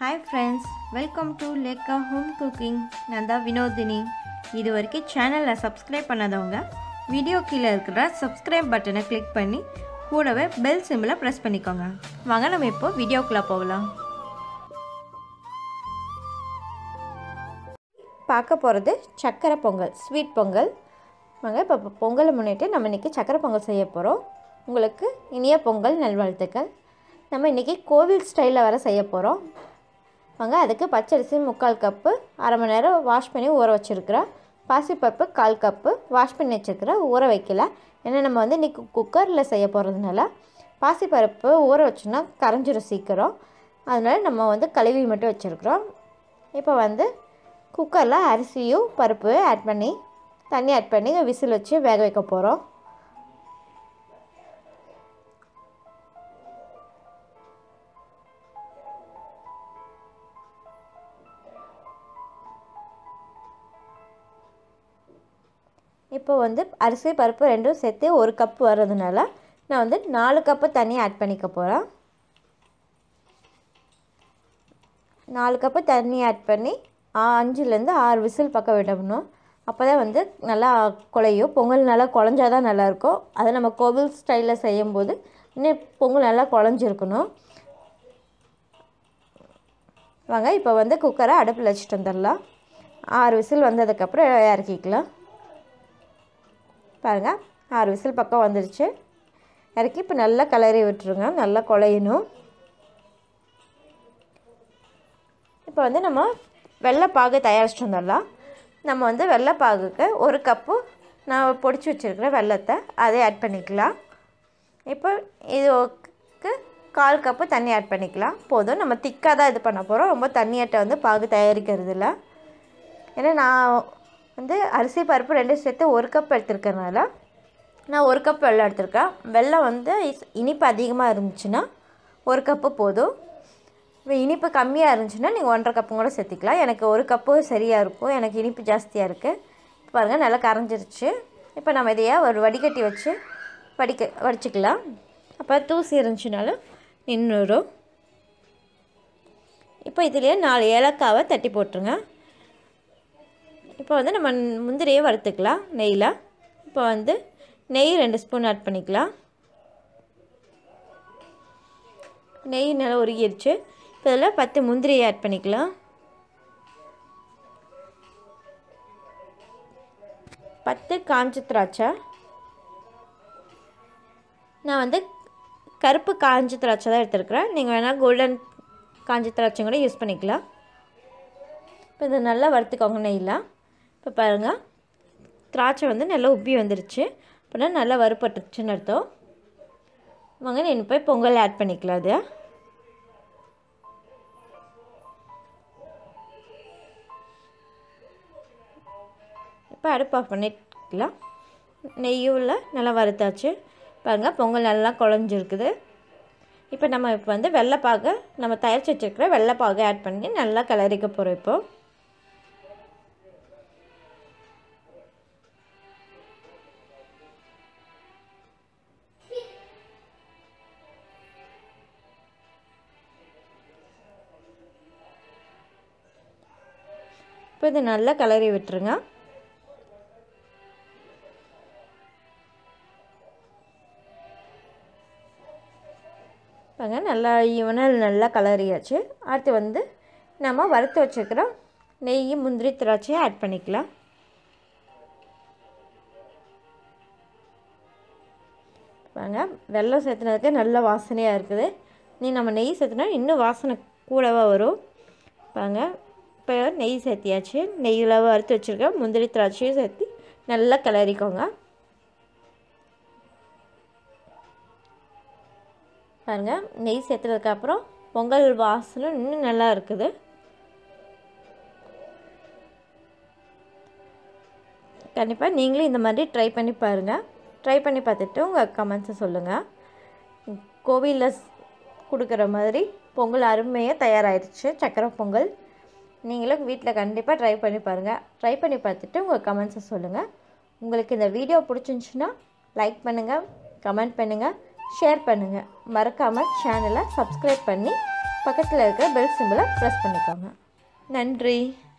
hi friends welcome to Lekha home cooking நான் தான் வினோதினி இது வரைக்கும் சேனலை சப்ஸ்கிரைப் பண்ணாதவங்க வீடியோ கீழே இருக்கிற சப்ஸ்கிரைப் பட்டனை கிளிக் பண்ணி கூடவே பெல் சிம்பிளை ப்ரெஸ் பண்ணிக்கோங்க வாங்க நம்ம இப்போ வீடியோக்குள்ளே போகலாம் பார்க்க போகிறது சக்கரை பொங்கல் ஸ்வீட் பொங்கல் வாங்க இப்போ இப்போ பொங்கலை முன்னிட்டு நம்ம இன்றைக்கி சக்கரை பொங்கல் செய்ய போகிறோம் உங்களுக்கு இனிய பொங்கல் நல்வாழ்த்துக்கள் நம்ம இன்றைக்கி கோவில் ஸ்டைலில் வர செய்ய போகிறோம் வாங்க அதுக்கு பச்சரிசி முக்கால் கப்பு அரை மணி நேரம் வாஷ் பண்ணி ஊற வச்சுருக்கிறேன் பாசிப்பருப்பு கால் கப்பு வாஷ் பண்ணி வச்சுருக்கிறேன் ஊற வைக்கல ஏன்னா நம்ம வந்து இன்றைக்கி குக்கரில் செய்ய போகிறதுனால பாசிப்பருப்பு ஊற வச்சோன்னா கரைஞ்சிரும் சீக்கிரம் அதனால் நம்ம வந்து கழுவி மட்டும் வச்சுருக்குறோம் இப்போ வந்து குக்கரில் அரிசியும் பருப்பு ஆட் பண்ணி தண்ணி ஆட் பண்ணி விசில் வச்சு வேக வைக்க போகிறோம் இப்போ வந்து அரிசி பருப்பு ரெண்டும் சேர்த்து ஒரு கப்பு வர்றதுனால நான் வந்து நாலு கப்பு தண்ணி ஆட் பண்ணிக்க போகிறேன் நாலு கப்பு தண்ணி ஆட் பண்ணி அஞ்சுலேருந்து ஆறு விசில் பக்கம் விடணும் அப்போ தான் வந்து நல்லா குழையும் பொங்கல் நல்லா குழஞ்சாதான் நல்லாயிருக்கும் அதை நம்ம கோவில் ஸ்டைலில் செய்யும்போது இன்னும் பொங்கல் நல்லா குழஞ்சிருக்கணும் வாங்க இப்போ வந்து குக்கரை அடுப்பில் வச்சுட்டு வந்துடலாம் ஆறு விசில் வந்ததுக்கப்புறம் இறக்கிக்கலாம் பாருங்கள் ஆறு விசில் பக்கம் வந்துடுச்சு இறக்கி இப்போ நல்லா கிளறி விட்டுருங்க நல்லா குழையணும் இப்போ வந்து நம்ம வெள்ளைப்பாகு தயாரிச்சிட்டு வந்துடலாம் நம்ம வந்து வெள்ளைப்பாகுக்கு ஒரு கப்பு நான் பொடிச்சு வச்சுருக்கிறேன் வெள்ளத்தை அதை ஆட் பண்ணிக்கலாம் இப்போ இதுக்கு கால் கப்பு தண்ணி ஆட் பண்ணிக்கலாம் போதும் நம்ம திக்காக தான் இது பண்ண போகிறோம் ரொம்ப தண்ணியாட்ட வந்து பாகு தயாரிக்கிறது இல்லை ஏன்னா நான் வந்து அரிசி பருப்பு ரெண்டும் சேர்த்து ஒரு கப் எடுத்துருக்கறனால நான் ஒரு கப் வெள்ளம் எடுத்திருக்கேன் வெள்ளம் வந்து இனிப்பு அதிகமாக இருந்துச்சுன்னா ஒரு கப்பு போதும் இனிப்பு கம்மியாக இருந்துச்சுன்னா நீங்கள் ஒன்றரை கப்பு கூட சேர்த்திக்கலாம் எனக்கு ஒரு கப்பு சரியாக இருக்கும் எனக்கு இனிப்பு ஜாஸ்தியாக இருக்குது பாருங்கள் நல்லா கரைஞ்சிருச்சு இப்போ நம்ம இதையே ஒரு வடிகட்டி வச்சு வடிக்க வடிச்சிக்கலாம் அப்போ தூசி இருந்துச்சுனாலும் நின்றுடும் இப்போ இதுலேயே நாலு ஏலக்காவை தட்டி போட்டுருங்க இப்போ வந்து நம்ம முந்திரியை வறுத்துக்கலாம் நெய்யில் இப்போ வந்து நெய் ரெண்டு ஸ்பூன் ஆட் பண்ணிக்கலாம் நெய் நல்லா உருகிடுச்சு இப்போ இதில் பத்து முந்திரியை ஆட் பண்ணிக்கலாம் பத்து காஞ்ச திராட்சை நான் வந்து கருப்பு காஞ்ச திராட்சை தான் எடுத்துருக்குறேன் நீங்கள் வேணால் கோல்டன் காஞ்ச திராட்சை கூட யூஸ் பண்ணிக்கலாம் இப்போ இதை நல்லா வறுத்துக்கோங்க நெய்யில் இப்போ பாருங்கள் திராட்சை வந்து நல்லா உப்பி வந்துருச்சு அப்படின்னா நல்லா வறுப்பட்டுருச்சுன்னு அர்த்தம் வாங்க நான் போய் பொங்கல் ஆட் பண்ணிக்கலாம் அது இப்போ அடுப்பு ஆஃப் பண்ணிக்கலாம் நெய்யும் நல்லா வறுத்தாச்சு பாருங்கள் பொங்கல் நல்லா குழஞ்சிருக்குது இப்போ நம்ம இப்போ வந்து வெள்ளைப்பாகை நம்ம தயாரித்து வச்சுருக்கிற வெள்ளைப்பாகை ஆட் பண்ணி நல்லா கிளறிக்க போகிறோம் இப்போது இப்போ இதை நல்லா கிளறி விட்டுருங்க பாருங்க நல்லா ஈவனாக நல்லா கலரியாச்சு அடுத்து வந்து நம்ம வறுத்து வச்சுருக்கிற நெய் முந்திரி திராட்சையை ஆட் பண்ணிக்கலாம் பாருங்க வெள்ளம் சேர்த்துனதுக்கு நல்ல வாசனையாக இருக்குது நீ நம்ம நெய் சேர்த்துனா இன்னும் வாசனை கூடவா வரும் பாருங்க இப்போ நெய் சேர்த்தியாச்சு நெய்யில் வறுத்து வச்சுருக்கேன் முந்திரி திராட்சையும் சேர்த்து நல்லா கிளறிக்கோங்க பாருங்கள் நெய் சேர்த்துறதுக்கப்புறம் பொங்கல் வாசனை இன்னும் நல்லா இருக்குது கண்டிப்பாக நீங்களும் இந்த மாதிரி ட்ரை பண்ணி பாருங்கள் ட்ரை பண்ணி பார்த்துட்டு உங்கள் கமெண்ட்ஸை சொல்லுங்கள் கோவிலில் கொடுக்குற மாதிரி பொங்கல் அருமையாக தயாராகிடுச்சு சக்கரை பொங்கல் நீங்களும் வீட்டில் கண்டிப்பாக ட்ரை பண்ணி பாருங்கள் ட்ரை பண்ணி பார்த்துட்டு உங்கள் கமெண்ட்ஸை சொல்லுங்கள் உங்களுக்கு இந்த வீடியோ பிடிச்சிருந்துச்சின்னா லைக் பண்ணுங்கள் கமெண்ட் பண்ணுங்கள் ஷேர் பண்ணுங்கள் மறக்காமல் சேனலை சப்ஸ்கிரைப் பண்ணி பக்கத்தில் இருக்கிற பெல் சிம்பிளை ப்ரெஸ் பண்ணிக்கோங்க நன்றி